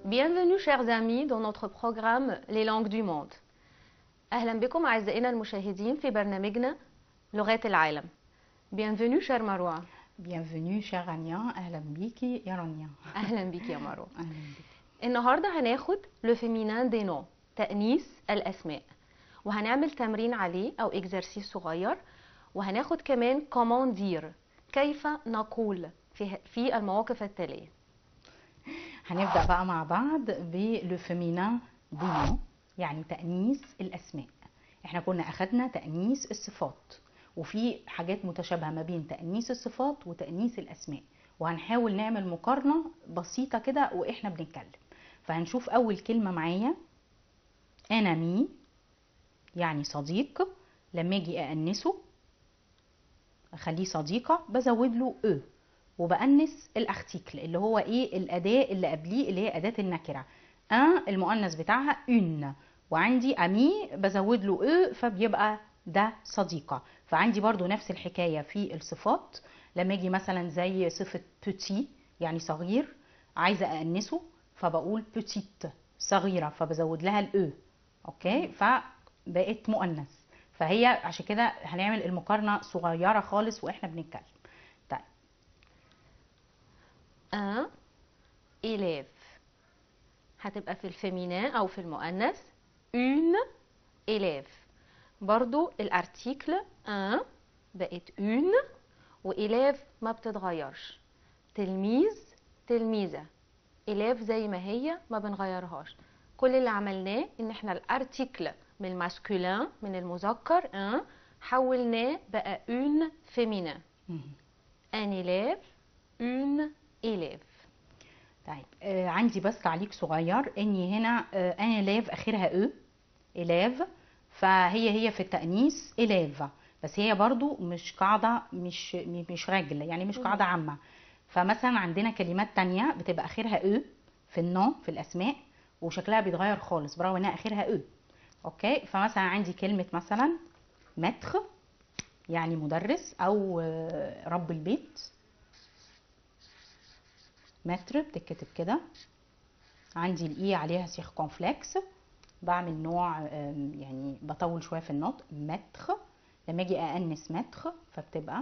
Bienvenue chers amis dans notre programme Les langues du monde. أهلا بكم أعزائنا المشاهدين في برنامجنا لغات العالم. Bienvenue cher Marwa. Bienvenue chère Anya أهلا بيكي يا رانيا أهلا بك يا مروة. أهلا بيكي النهارده هناخد لو فيمينان دي نو تأنيث الأسماء وهنعمل تمرين عليه أو إكزرسيس صغير وهناخد كمان كومون دير كيف نقول في في المواقف التالية هنبدأ بقى مع بعض بلو فيمينان دي نو يعني تأنيث الأسماء احنا كنا أخدنا تأنيث الصفات وفي حاجات متشابهة ما بين تأنيث الصفات وتأنيث الأسماء وهنحاول نعمل مقارنة بسيطة كده وإحنا بنتكلم فهنشوف أول كلمة معايا أنا مي يعني صديق لما أجي أأنسه أخليه صديقة بزود له أو وبأنس الأرتيكل اللي هو إيه الأداة اللي قبليه اللي هي أداة النكرة ان المؤنث بتاعها اون وعندي امي بزود له او فبيبقى ده صديقة فعندي برضو نفس الحكاية في الصفات لما اجي مثلا زي صفة بوتي يعني صغير عايزة أأنسه فبقول بوتيت صغيرة فبزود لها الاو اوكي فبقت مؤنث فهي عشان كده هنعمل المقارنة صغيرة خالص واحنا بنتكلم طيب un élève هتبقى في الفيمينان أو في المؤنث une élève برضو الارتيكل un بقت une وإليف ما بتتغيرش تلميذ تلميذة إليف زي ما هي ما بنغيرهاش كل اللي عملناه ان احنا الارتيكل من الماسكولين من المذكر un حولناه بقى une féminin مم. un élève une élève طيب آه عندي بس تعليق صغير اني هنا آه انا لاف اخرها او الاف فهي هي في التأنيث الاف بس هي برضو مش قاعدة مش مش رجل يعني مش قاعدة عامة فمثلا عندنا كلمات تانية بتبقى اخرها او في النوم في الاسماء وشكلها بيتغير خالص برغم انها اخرها او اوكي فمثلا عندي كلمة مثلا متر يعني مدرس او آه، رب البيت متر بتتكتب كده عندي الاي عليها سيركونفلكس بعمل نوع آم، يعني بطول شويه في النطق متر لما اجي اانس متر فبتبقى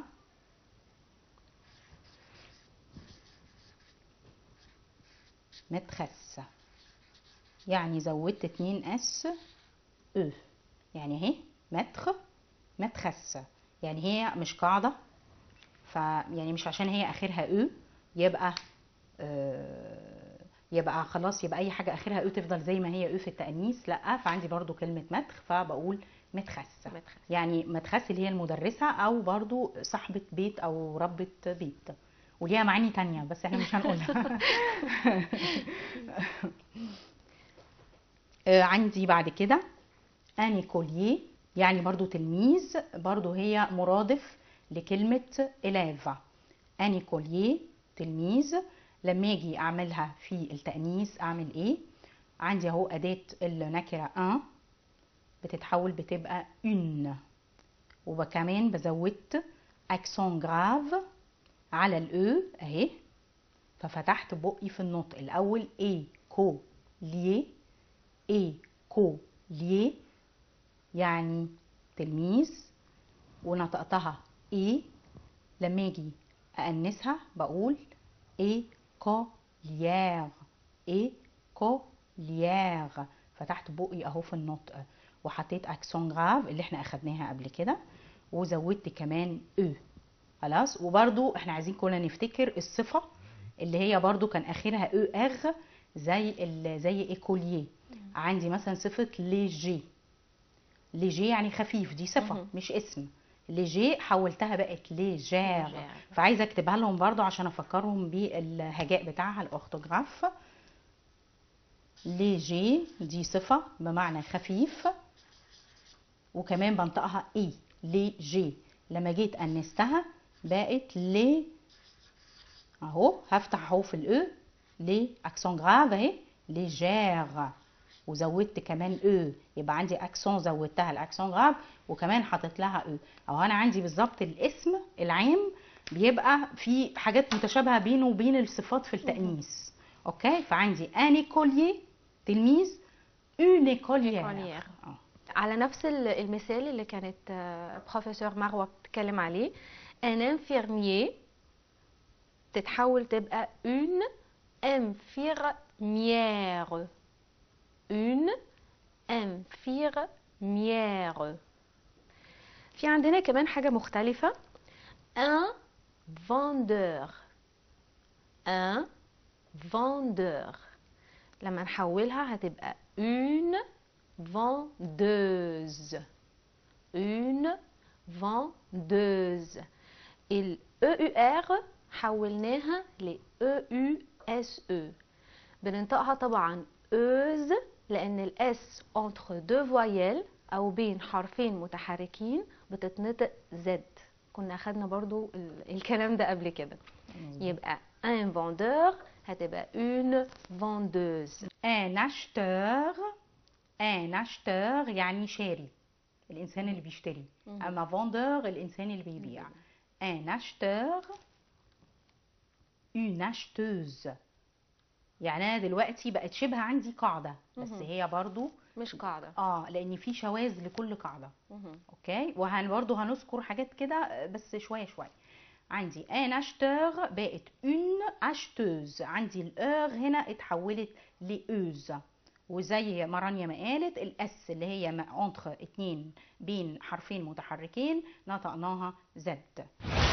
متخس يعني زودت اتنين اس او يعني اهي متر متخس يعني هي مش قاعده ف يعني مش عشان هي اخرها او يبقى آه، يبقى خلاص يبقى اي حاجه اخرها او تفضل زي ما هي او في التانيث لا فعندي برضو كلمه مدخ فبقول متخسه متخس. يعني متخس اللي هي المدرسه او برضو صاحبه بيت او ربة بيت وليها معاني تانية بس احنا مش هنقولها آه، عندي بعد كده اني كوليه يعني برضو تلميذ برضو هي مرادف لكلمة إلافا اني كوليه تلميذ لما اجي اعملها في التأنيث اعمل ايه عندي اهو أداة النكرة ان بتتحول بتبقى اون وكمان بزودت اكسون جراف على الاو اهي ففتحت بقي في النطق الاول اي كو ليه اي كو ليه يعني تلميذ ونطقتها ايه لما اجي أأنسها بقول ايه كوليير ايه كوليير فتحت بقي اهو في النطق وحطيت اكسون غراف اللي احنا اخدناها قبل كده وزودت كمان او خلاص وبرضو احنا عايزين كلنا نفتكر الصفة اللي هي برضو كان اخرها او اغ زي ال- زي ايكولييه عندي مثلا صفة ليجي ليجي يعني خفيف دي صفة مهم. مش اسم ليجي حولتها بقت ليجير ليجير. فعايزه اكتبها لهم برضو عشان افكرهم بالهجاء بتاعها الاورثوغراف ليجي دي صفة بمعنى خفيف وكمان بنطقها اي ليجي لما جيت انستها بقت لي اهو هفتح اهو في الاو لي اكسون غراف اهي ليجير وزودت كمان او يبقى عندي اكسون زودتها الاكسون غراف وكمان حطيت لها او او انا عندي بالظبط الاسم العام بيبقى في حاجات متشابهه بينه وبين الصفات في التانيث اوكي فعندي ان ايكوليي تلميذ اون ايكوليير Écolière. على نفس ال- المثال اللي كانت آه، بروفيسور مروه بتتكلم عليه ان انفيرميer تتحول تبقى اون انفيرميير اون انفيرميير في عندنا كمان حاجة مختلفة un vendeur un vendeur لما نحولها هتبقى une vendeuse une vendeuse ال EUR حولناها ل EUSE بننطقها طبعا EUS لأن ال S entre deux voyelles أو بين حرفين متحركين بتتنطق Z كنا أخدنا برضو ال- الكلام ده قبل كده يبقى un vendeur هتبقى une vendeuse ان acheteur ان acheteur يعني شاري الانسان اللي بيشتري اما vendeur الانسان اللي بيبيع ان acheteur une acheteuse يعني انا دلوقتي بقت شبه عندي قاعده بس مهم. هي برضو مش قاعدة اه لان في شواذ لكل قاعده مهم. اوكي وهن برضو هنذكر حاجات كده بس شويه شويه عندي ان اشتور بقت اون اشتوز عندي الاور هنا اتحولت لاوز وزي ما رانيا ما قالت الاس اللي هي انتر اتنين بين حرفين متحركين نطقناها زد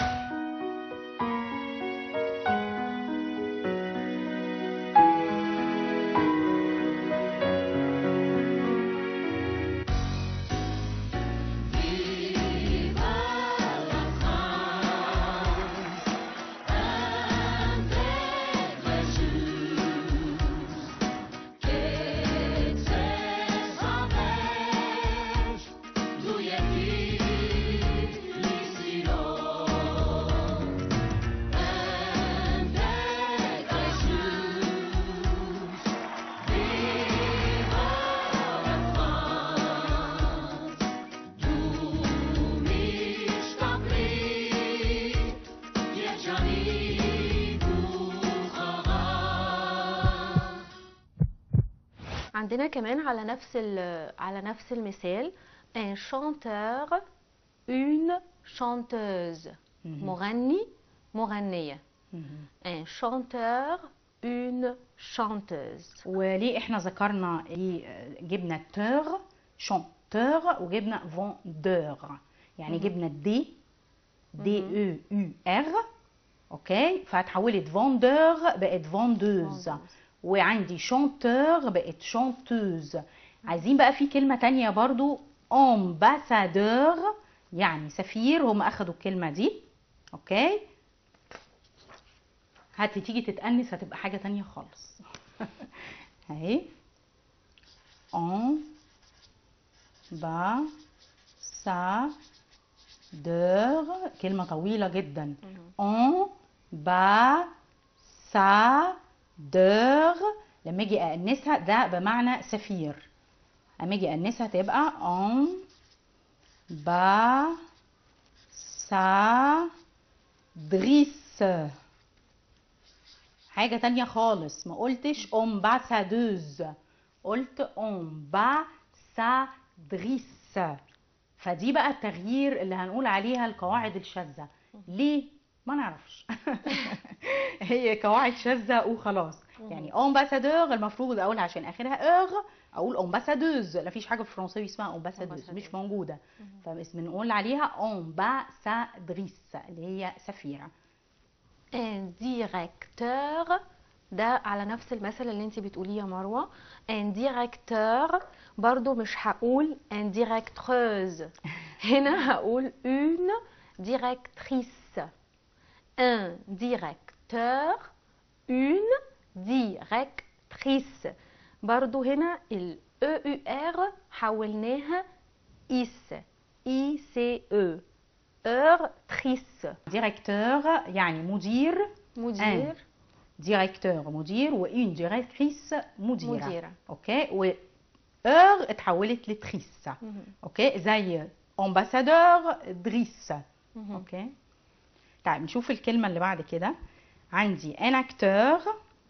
عندنا كمان على نفس ال- على نفس المثال un chanteur une chanteuse مهم. مغني مغنية مهم. un chanteur une chanteuse وليه احنا ذكرنا ليه جبنا تور شونتور وجبنا فوندور يعني جبنا دي دي او يو ار اوكي فاتحولت فوندور بقت فوندوز Vendeuse. وعندي شونتور بقت شونتوز عايزين بقى في كلمة تانية برضو امباسادور يعني سفير هم اخدوا الكلمة دي اوكي هات تيجي تتأنس هتبقى حاجة تانية خالص اهي en bas sa كلمة طويلة جدا en bas sa لما اجي أأنسها ده بمعنى سفير اما اجي أأنسها تبقى en bas sa حاجة تانية خالص ما قلتش امباسادوز قلت امباسادريس فدي بقى التغيير اللي هنقول عليها القواعد الشاذة ليه؟ ما نعرفش هي قواعد شاذة وخلاص يعني امباسادور المفروض اقول عشان اخرها اور اقول امباسادوز لا فيش حاجة في الفرنساوي اسمها امباسادوز مش Ambassadeuse. موجودة فبنقول عليها امباسادريس اللي هي سفيرة un directeur ده على نفس المثل اللي انت بتقوليه يا مروة un directeur برضو مش هقول un directeuse هنا هقول une directrice un directeur une directrice برضو هنا ال EUR حولناها IS ICE heure trice ديريكتور يعني مدير مدير ديريكتور مدير وان ديريكتريس مديرة مديرة. اوكي و اور اتحولت لتريس مهم. اوكي زي امباسادور دريس مهم. اوكي طيب نشوف الكلمة اللي بعد كده عندي ان اكتور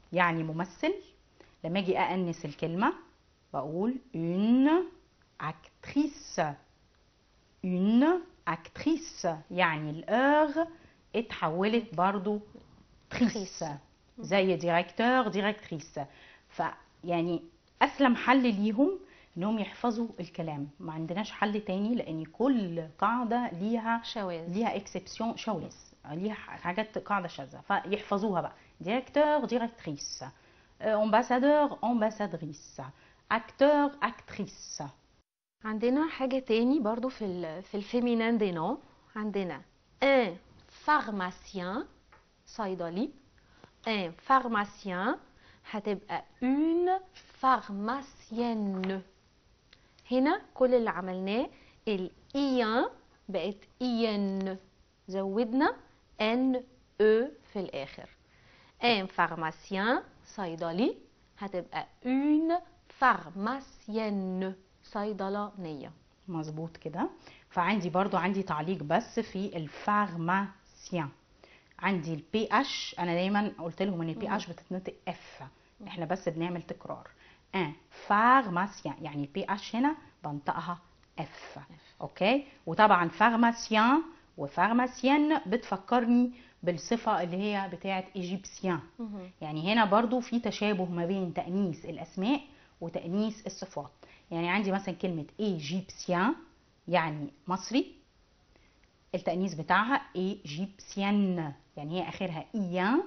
يعني ممثل لما اجي أأنس الكلمة بقول une actrice une actrice يعني الأغ اتحولت برضو تريس زي ديريكتور ديريكتريس فيعني أسلم حل ليهم انهم يحفظوا الكلام ما عندناش حل تاني لان كل قاعده ليها شواذ ليها اكسبسيون شواذ ليها حاجات قاعده شاذه فيحفظوها بقى ديريكتور ديريكتريس امباسادور امباسادريس اكتور اكتريس عندنا حاجة تاني برضو في ال في الفيمينان دي نو عندنا un pharmacien صيدلي un pharmacien هتبقى une pharmacienne هنا كل اللي عملناه ال إيان بقت إين زودنا ان او في الآخر un pharmacien صيدلي هتبقى une pharmacienne صيدلانية مظبوط كده فعندي برضو عندي تعليق بس في الفارماسيان عندي البي اتش انا دايما قلت لهم ان البي اتش بتتنطق اف احنا بس بنعمل تكرار ان فارماسيان يعني البي اتش هنا بنطقها اف اوكي وطبعا فارماسيان وفارماسيان بتفكرني بالصفة اللي هي بتاعت ايجيبسيان يعني هنا برضو في تشابه ما بين تأنيث الأسماء وتأنيث الصفات يعني عندي مثلا كلمة ايجيبسيان يعني مصري التأنيث بتاعها ايجيبسيان يعني هي آخرها ايان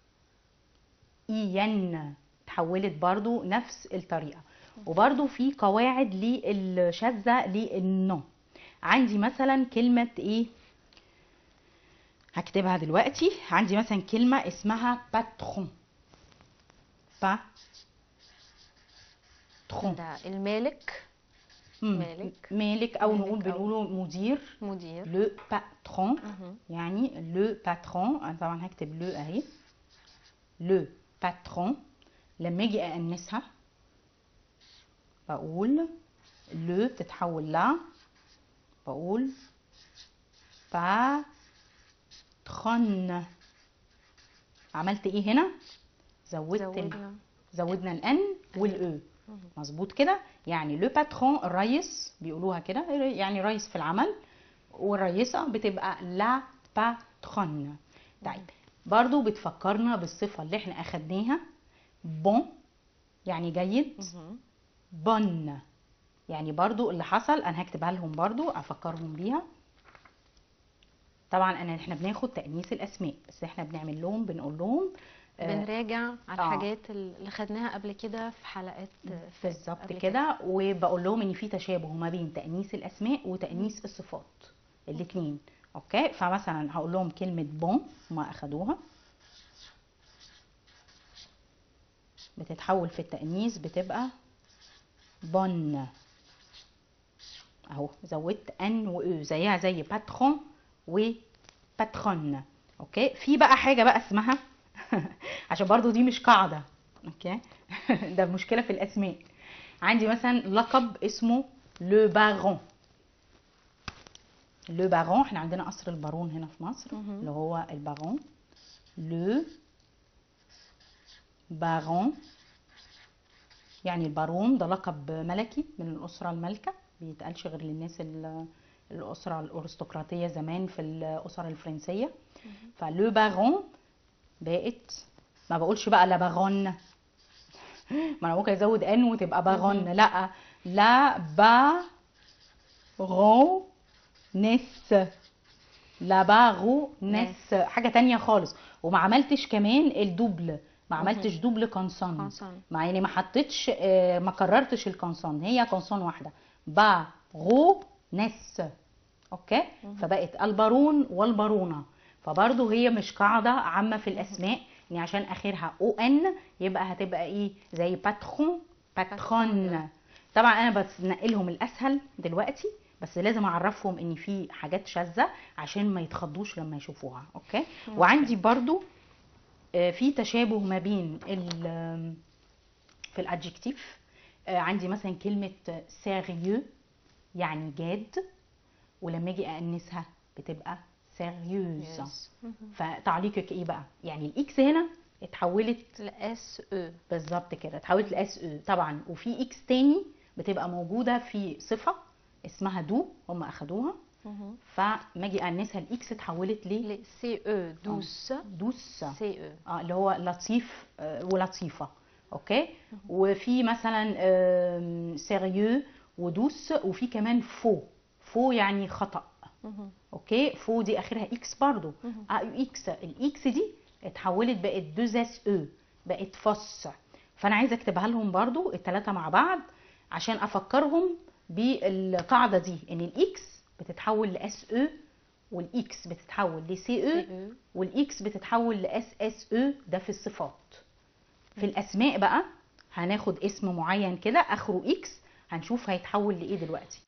ايان تحولت برضو نفس الطريقة وبرضو في قواعد للشاذة للنو عندي مثلا كلمة ايه هكتبها دلوقتي عندي مثلا كلمة اسمها باترون باترون ده المالك مم. مالك. مالك او مالك نقول أو- بنقوله مدير مدير لو باترون مهم. يعني لو باترون انا طبعا هكتب لو اهي لو باترون لما اجي أأنسها بقول لو بتتحول لا بقول باترون عملت ايه هنا زودت ال... زودنا زودنا الان والاو مظبوط كده يعني لو باترون الرئيس بيقولوها كده يعني رئيس في العمل والرئيسة بتبقى لا باترون طيب برضو بتفكرنا بالصفة اللي احنا اخدناها بون يعني جيد مهم. بون يعني برضو اللي حصل انا هكتبها لهم برضو افكرهم بيها طبعا انا احنا بناخد تأنيث الاسماء بس احنا بنعمل لهم بنقول لهم آه، بنراجع على آه. الحاجات اللي خدناها قبل كده في حلقات فاتت بالظبط قبل كده وبقول لهم ان في تشابه ما بين تأنيث الاسماء وتأنيث الصفات الاثنين اوكي فمثلا هقول لهم كلمة بون هما اخدوها بتتحول في التأنيث بتبقى بون اهو زودت ان واو زيها زي باترون وباترون اوكي في بقى حاجة بقى اسمها عشان برضو دي مش قاعدة اوكي ده مشكلة في الاسماء عندي مثلا لقب اسمه لو بارون لو بارون احنا عندنا قصر البارون هنا في مصر مهم. اللي هو البارون لو بارون يعني البارون ده لقب ملكي من الأسرة المالكة بيتقالش غير للناس ال- الأسرة الأرستقراطية زمان في الأسر الفرنسية فلو بارون بقت ما بقولش بقى لا بارون ما انا ممكن ازود ان وتبقى بارون لا لا بارون نس لا بارو نس حاجة تانية خالص وما عملتش كمان الدوبل ما عملتش دوبل كونسون كونسون. مع يعني ما حطيتش آه، ما كررتش الكونسون هي كونسون واحدة بارو نس اوكي فبقت البارون والبارونة فبرضه هي مش قاعدة عامة في الاسماء يعني عشان اخرها او ان يبقى هتبقى ايه زي باترون باترون طبعا انا بنقلهم الاسهل دلوقتي بس لازم اعرفهم ان في حاجات شاذة عشان ما يتخضوش لما يشوفوها اوكي وعندي برضو آه، في تشابه ما بين ال- في الادجكتيف آه، عندي مثلا كلمة سيريو يعني جاد ولما اجي أأنسها بتبقى سيريوز Yes. فتعليقك ايه بقى يعني الاكس هنا اتحولت الاس او بالظبط كده اتحولت لاس او طبعا وفي اكس تاني بتبقى موجوده في صفه اسمها دو هم اخدوها فما اجي انسها الاكس اتحولت ل سي او دوس دوس سي او اه اللي هو لطيف آه، ولطيفه اوكي وفي مثلا سيريو ودوس وفي كمان فو فو يعني خطا اوكي فو دي اخرها اكس برضو اه اكس الاكس دي اتحولت بقت دوز اس او بقت فص فانا عايزه اكتبها لهم برضو الثلاثه مع بعض عشان افكرهم بالقاعده دي ان الاكس بتتحول لاس او والاكس بتتحول لسي او او والاكس بتتحول لاس اس او ده في الصفات في الاسماء بقى هناخد اسم معين كده اخره اكس هنشوف هيتحول لايه دلوقتي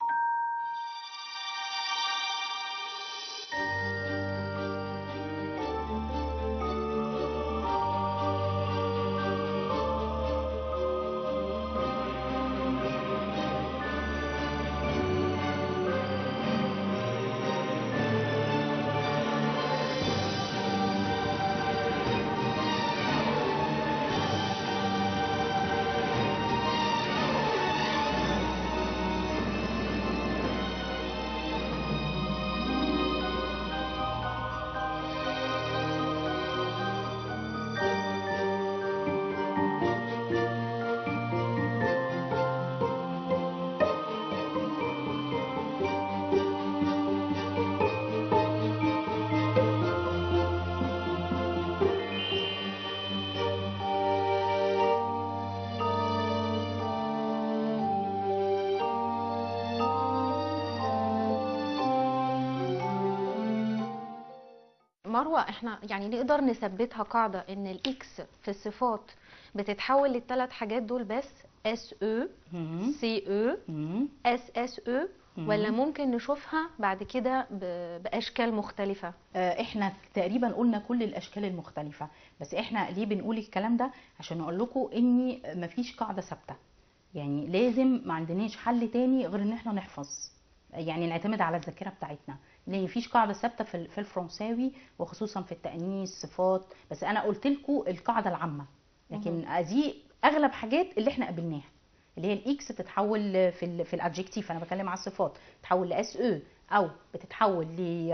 مروه احنا يعني نقدر نثبتها قاعده ان الاكس في الصفات بتتحول للثلاث حاجات دول بس اس او مم. سي او مم. اس اس او ولا ممكن نشوفها بعد كده ب- باشكال مختلفه آه، احنا تقريبا قلنا كل الاشكال المختلفه بس احنا ليه بنقول الكلام ده عشان نقول لكم ان مفيش قاعده ثابته يعني لازم ما عندناش حل تاني غير ان احنا نحفظ يعني نعتمد على الذاكره بتاعتنا لان مفيش قاعده ثابته في ال- في الفرنساوي وخصوصا في التانيث صفات بس انا قلت لكم القاعده العامه لكن دي اغلب حاجات اللي احنا قابلناها اللي هي الاكس بتتحول في ال في الادجكتيف انا بتكلم على الصفات تتحول لاس او او بتتحول ل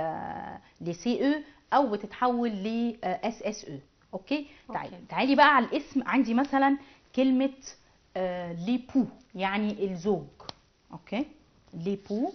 لسي او او بتتحول لاس اس او اوكي تعالي أوكي. تعالي بقى على الاسم عندي مثلا كلمه آه، ليبو يعني الزوج اوكي ليبو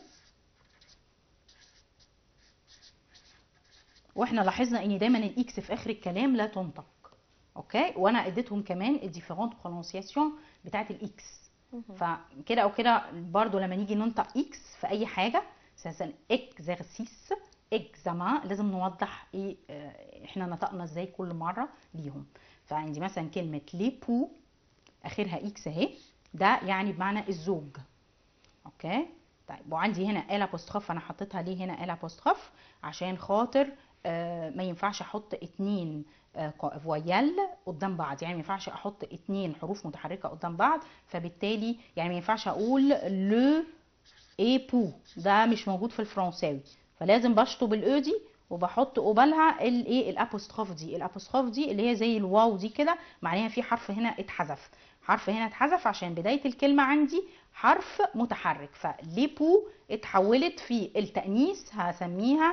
واحنا لاحظنا ان دايما الاكس في اخر الكلام لا تنطق اوكي وانا اديتهم كمان الديفيرونت برونسياسيون بتاعت الاكس فكده او كده برضو لما نيجي ننطق اكس في اي حاجه اساسا اكزرسيس اكزامان لازم نوضح ايه آه، احنا نطقنا ازاي كل مره ليهم فعندي مثلا كلمه ليبو اخرها اكس اهي ده يعني بمعنى الزوج اوكي طيب وعندي هنا ال apostrophe انا حطيتها ليه هنا ال apostrophe عشان خاطر آه ما ينفعش احط اتنين آه قا- فويال قدام بعض يعني ما ينفعش احط اتنين حروف متحركه قدام بعض فبالتالي يعني ما ينفعش اقول لو اي بو ده مش موجود في الفرنساوي فلازم بشطب الاو دي وبحط قبالها الايه الابوستروف دي الابوستروف دي اللي هي زي الواو دي كده معناها في حرف هنا اتحذف حرف هنا اتحذف عشان بدايه الكلمه عندي حرف متحرك فليبو اتحولت في التانيث هسميها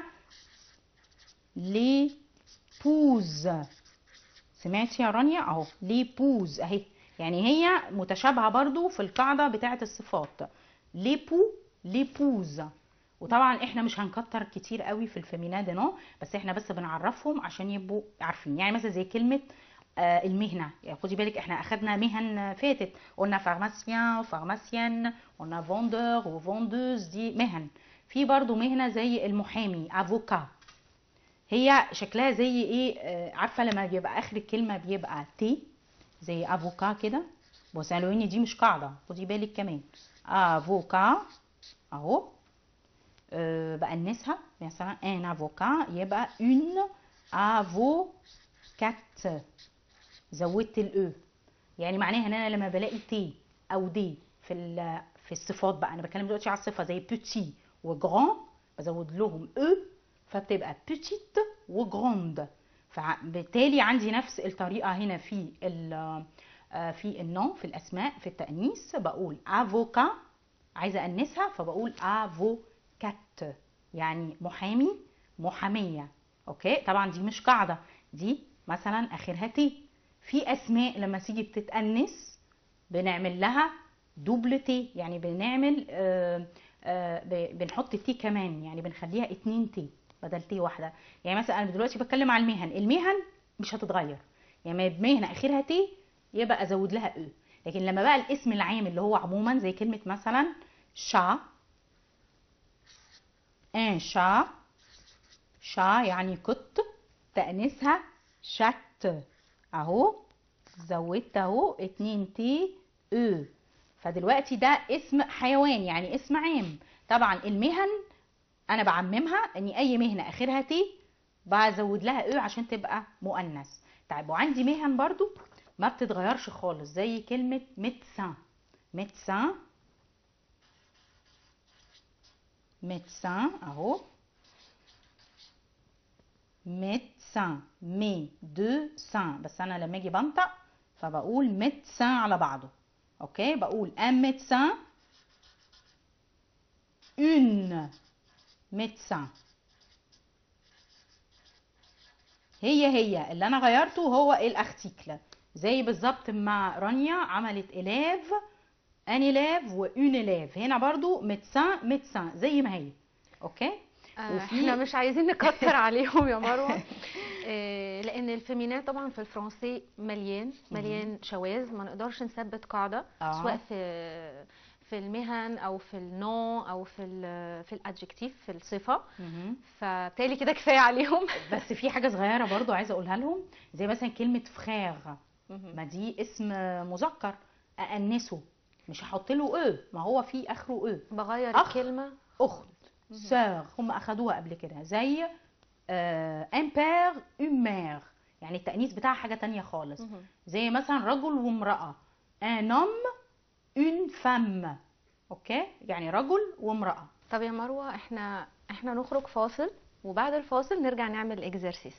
ليبوز سمعتي يا رانيا اهو ليبوز اهي يعني هي متشابهه برضو في القاعده بتاعه الصفات ليبو ليبوز وطبعا احنا مش هنكتر كتير قوي في الفيمينا دي نو بس احنا بس بنعرفهم عشان يبقوا عارفين يعني مثلا زي كلمه آه، المهنه يعني خدي بالك احنا اخدنا مهن فاتت قلنا فارماسيان وفارماسيان قلنا فوندور وفوندوز دي مهن في برضو مهنه زي المحامي افوكا هي شكلها زي ايه آه، عارفه لما بيبقى اخر الكلمه بيبقى تي زي افوكا كده بص قالوا ان دي مش قاعده خدي بالك كمان افوكا اهو آه، بأنسها مثلا ان افوكا يبقى اون افوكات زودت الاو يعني معناها ان انا لما بلاقي تي او دي في ال- في الصفات بقى انا بتكلم دلوقتي على الصفه زي بوتي وجران بزود لهم او فبتبقى بوتيت وجراند فبالتالي عندي نفس الطريقه هنا في ال- آه، في النون في الاسماء في التانيث بقول افوكا عايزه انسها فبقول افوكات يعني محامي محاميه اوكي طبعا دي مش قاعده دي مثلا اخرها تي في اسماء لما تيجي بتتانس بنعمل لها دوبل تي يعني بنعمل آه آه ب- بنحط تي كمان يعني بنخليها اتنين تي بدل تي واحده يعني مثلا انا دلوقتي بتكلم عن المهن المهن مش هتتغير يعني ما مهنه اخرها تي يبقى ازود لها او لكن لما بقى الاسم العام اللي هو عموما زي كلمه مثلا شا ان شا شا يعني قط تأنيثها شت اهو زودت اهو اتنين تي او فدلوقتي ده اسم حيوان يعني اسم عام طبعا المهن انا بعممها اني اي مهنه اخرها تي بزود لها او عشان تبقى مؤنث طيب وعندي مهن برضو ما بتتغيرش خالص زي كلمه ميدسان ميدسان ميدسان اهو ميدسان مي دو سان بس انا لما اجي بنطق فبقول ميدسان على بعضه اوكي بقول ان ميدسان une médecin هي هي اللي انا غيرته هو الارتيكل زي بالظبط مع رانيا عملت إلاف ان إلاف وان إلاف هنا برضو ميدسان ميدسان زي ما هي اوكي آه، وفي- احنا مش عايزين نكتر عليهم يا مروه آه، لان الفيمينات طبعا في الفرنسي مليان مليان شواذ ما نقدرش نثبت قاعده آه. سواء في في المهن او في النو او في ال في الادجكتيف في الصفه مهم. فبالتالي كده كفايه عليهم بس في حاجه صغيره برضو عايزه اقولها لهم زي مثلا كلمه فخير مهم. ما دي اسم مذكر أأنسه مش هحط له او ما هو في اخره او بغير أخ. الكلمه اخت سور هم اخدوها قبل كده زي ان بير اون مير يعني التأنيث بتاعها حاجه تانية خالص مهم. زي مثلا رجل وامراه ان homme اون femme اوكي يعني رجل وامراه طب يا مروه احنا احنا نخرج فاصل وبعد الفاصل نرجع نعمل اكزرسيس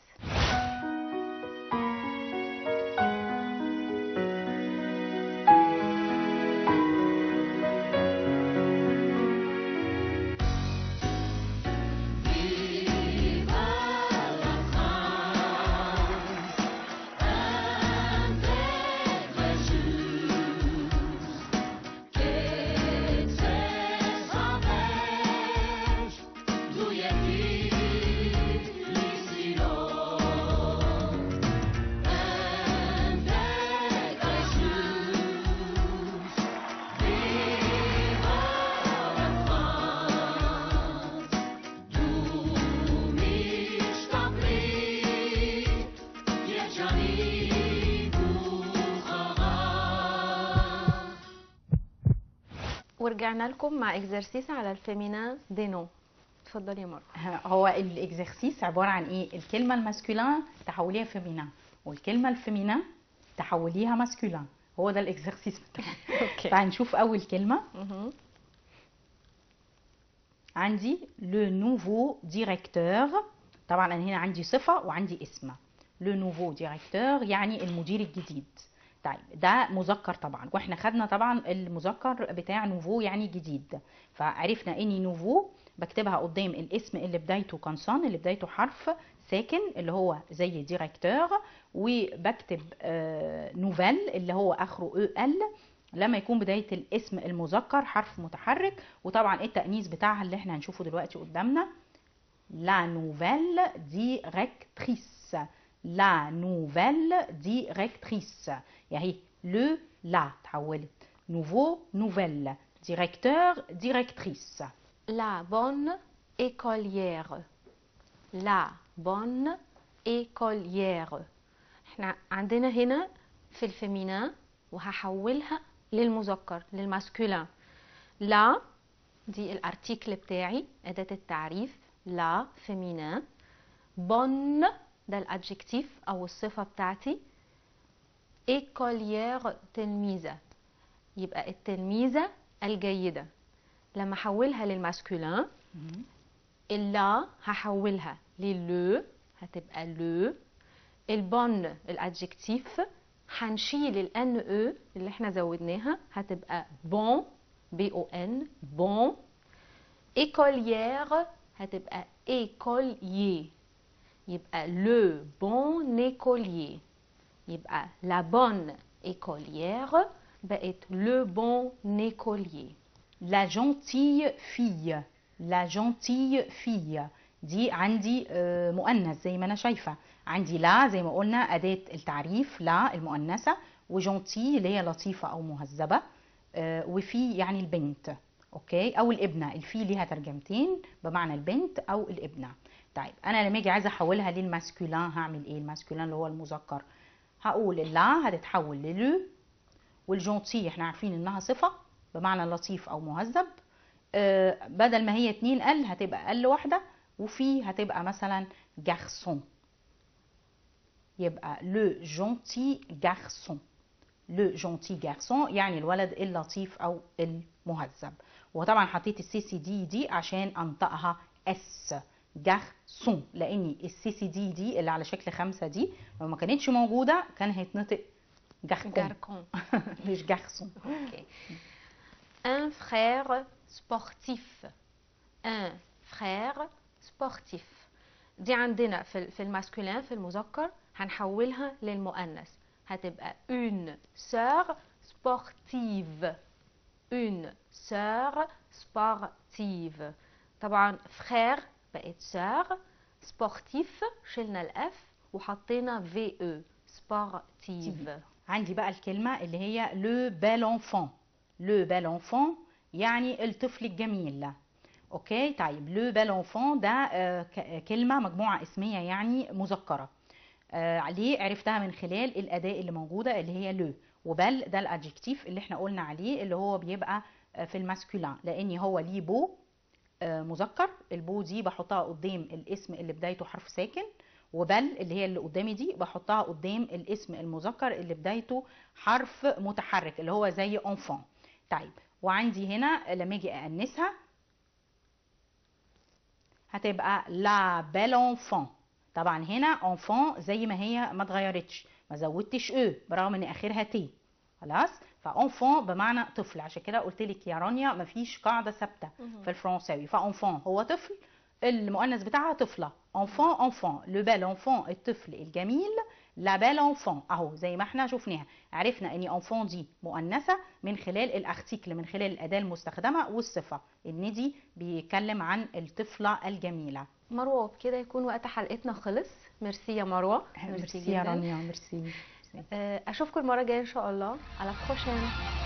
ورجعنا لكم مع اكزرسيس على الفيمينا دي نو اتفضلي يا مروه هو الاكزرسيس عباره عن ايه الكلمه الماسكولين تحوليها فيمينا والكلمه الفيمينا تحوليها ماسكولين هو ده الاكزرسيس بتاعنا اوكي فهنشوف اول كلمه مهم. عندي لو نوفو ديريكتور طبعا انا هنا عندي صفه وعندي اسم لو نوفو ديريكتور يعني المدير الجديد طيب ده مذكر طبعا واحنا خدنا طبعا المذكر بتاع نوفو يعني جديد فعرفنا اني نوفو بكتبها قدام الاسم اللي بدايته كونسون اللي بدايته حرف ساكن اللي هو زي ديريكتور وبكتب آه، نوفيل اللي هو اخره او ال لما يكون بداية الاسم المذكر حرف متحرك وطبعا التأنيث بتاعها اللي احنا هنشوفه دلوقتي قدامنا لا نوفيل ديريكتريس لا نوفيل ديريكتريس يعني لو لا تحولت نوفو نوفيل ديريكتور ديريكتريس La bonne écolière. La bonne écolière. احنا عندنا هنا في الفيمينا وهحولها للمذكر للماسكولين. لا دي الارتيكل بتاعي أداة التعريف لا فيمينا. بون ده الادجكتيف أو الصفة بتاعتي. écolière تلميذة. يبقى التلميذة الجيدة. لما احولها للماسكولين اللا هحولها للو هتبقى لو البون الادجكتيف هنشيل الان او اللي احنا زودناها هتبقى بون بي او ان بون écolière هتبقى écolier يبقى le bon écolier يبقى la bonne écolière بقت le bon écolier La gentille fille La gentille fille دي عندي آه، مؤنث زي ما انا شايفه عندي لا زي ما قلنا اداه التعريف لا المؤنثه وجونتي اللي هي لطيفه او مهذبه آه، وفي يعني البنت اوكي او الابنه الفي ليها ترجمتين بمعنى البنت او الابنه طيب انا لما اجي عايزه احولها للماسكولين هعمل ايه الماسكولين اللي هو المذكر هقول لا هتتحول للو والجونتي احنا عارفين انها صفه بمعنى لطيف او مهذب آه، بدل ما هي اتنين ال هتبقى ال واحده وفي هتبقى مثلا garçon يبقى le gentil garçon le gentil garçon يعني الولد اللطيف او المهذب وطبعا حطيت السي سي دي دي عشان انطقها اس garçon لان السي سي دي دي اللي على شكل خمسة دي لو ما كانتش موجودة كان هيتنطق garçon Garcon. مش garçon Ok. Un frère sportif. Un frère sportif. دي عندنا في ال- في الماسكولين في المذكر هنحولها للمؤنث هتبقى une sœur sportive. Une sœur sportive. طبعا frère بقت sœur sportif شلنا الاف وحطينا في او sportive. عندي بقى الكلمة اللي هي le bel enfant le bel enfant يعني الطفل الجميل اوكي طيب le bel enfant ده آه، ك- كلمة مجموعة اسمية يعني مذكرة آه، ليه عرفتها من خلال الأداة اللي موجودة اللي هي le وبل ده الادجكتيف اللي احنا قلنا عليه اللي هو بيبقى آه، في الماسكولين لان هو ليه بو آه، مذكر البو دي بحطها قدام الاسم اللي بدايته حرف ساكن وبل اللي هي اللي قدامي دي بحطها قدام الاسم المذكر اللي بدايته حرف متحرك اللي هو زي enfant طيب وعندي هنا لما اجي أأنسها هتبقى لا بيل enfant طبعا هنا enfant زي ما هي ما اتغيرتش ما زودتش او برغم ان اخرها تي خلاص فانفون بمعنى طفل عشان كده قلت لك يا رانيا مفيش قاعده ثابته في الفرنساوي فانفون هو طفل المؤنث بتاعها طفله انفون انفون لو بال انفون الطفل الجميل لا بال انفون اهو زي ما احنا شفناها عرفنا ان انفون دي مؤنثه من خلال الارتيكل من خلال الاداه المستخدمه والصفه ان دي بيتكلم عن الطفله الجميله مروة وبكده يكون وقت حلقتنا خلص ميرسي يا مروة ميرسي يا جداً. رانيا ميرسي آه، اشوفكم المرة الجاية ان شاء الله على بروشين